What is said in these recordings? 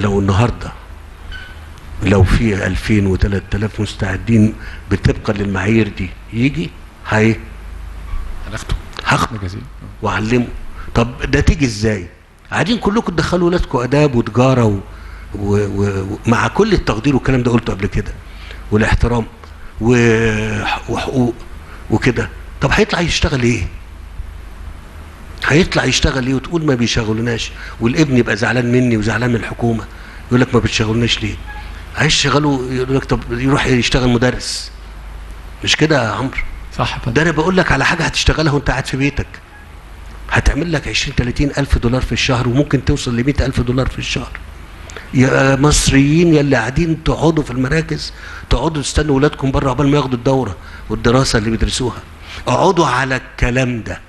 لو النهارده لو في 2000 و3000 مستعدين بطبقا للمعايير دي يجي هي هناخده هاخده جزيل واعلمه طب ده تيجي ازاي قاعدين كلكم تدخلوا ولادكم اداب وتجاره و... و... و... ومع كل التقدير والكلام ده قلته قبل كده والاحترام و... وحقوق وكده طب هيطلع يشتغل ايه هيطلع يشتغل ايه وتقول ما بيشغلوناش والابن يبقى زعلان مني وزعلان من الحكومه يقول لك ما بتشغلوناش ليه عايز يشغلوا يقول لك طب يروح يشتغل مدرس مش كده يا عمرو صح فندم. ده انا بقول لك على حاجه هتشتغلها وانت قاعد في بيتك هتعمل لك 20 30 الف دولار في الشهر وممكن توصل ل 100 الف دولار في الشهر يا مصريين يلي قاعدين تقعدوا في المراكز تقعدوا تستنوا ولادكم بره عقبال ما ياخدوا الدوره والدراسه اللي بيدرسوها اقعدوا على الكلام ده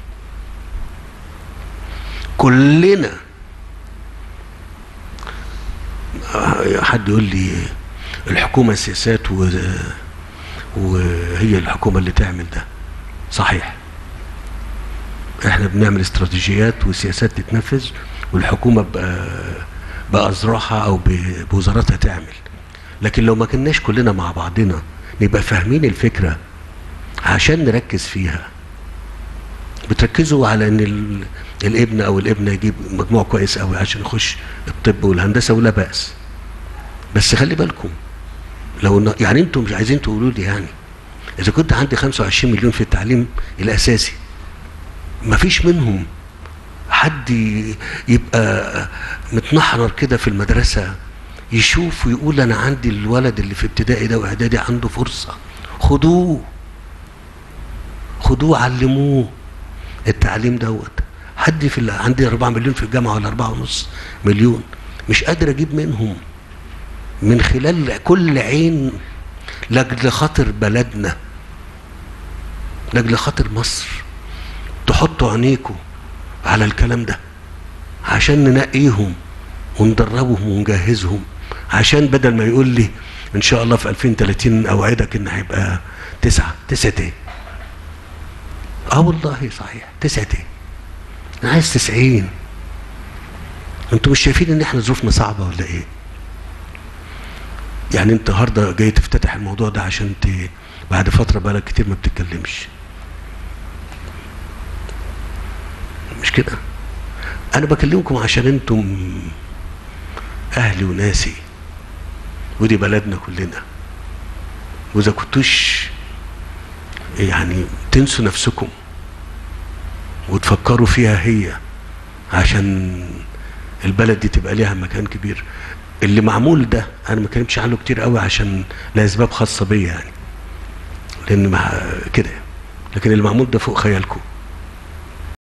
كلنا آه، حد يقول لي الحكومه سياسات و... وهي الحكومه اللي تعمل ده صحيح احنا بنعمل استراتيجيات وسياسات تتنفذ والحكومه بأ- بأذرعها او ب- بوزاراتها تعمل لكن لو ما كناش كلنا مع بعضنا نبقى فاهمين الفكره عشان نركز فيها بتركزوا على ان ال- الابن او الابنه يجيب مجموع كويس قوي عشان يخش الطب والهندسه ولا باس بس خلي بالكم لو إن- يعني انتم مش عايزين تقولوا لي يعني اذا كنت عندي 25 مليون في التعليم الاساسي ما فيش منهم حد ي- يبقى متنحرر كده في المدرسه يشوف ويقول انا عندي الولد اللي في ابتدائي ده واعدادي عنده فرصه خدوه خدوه علموه التعليم دوت حد في ال- عندي 4 مليون في الجامعه ولا 4 ونص مليون مش قادر اجيب منهم من خلال كل عين لاجل خاطر بلدنا لاجل خاطر مصر تحطوا عينيكم على الكلام ده عشان ننقيهم وندربهم ونجهزهم عشان بدل ما يقول لي ان شاء الله في 2030 اوعدك ان هيبقى تسعة تسعة ايه اه والله صحيح تسعة ايه انا عايز تسعين انتوا مش شايفين ان احنا ظروفنا صعبة ولا ايه يعني انت النهارده جاي تفتتح الموضوع ده عشان ت... بعد فتره بقالك كتير ما بتتكلمش مش كده انا بكلمكم عشان انتم اهلي وناسي ودي بلدنا كلنا واذا كنتوش يعني تنسوا نفسكم وتفكروا فيها هي عشان البلد دي تبقى ليها مكان كبير اللي معمول ده انا ما اتكلمتش عنه كتير قوي عشان لاسباب خاصه بيا يعني لان مع كده لكن اللي معمول ده فوق خيالكم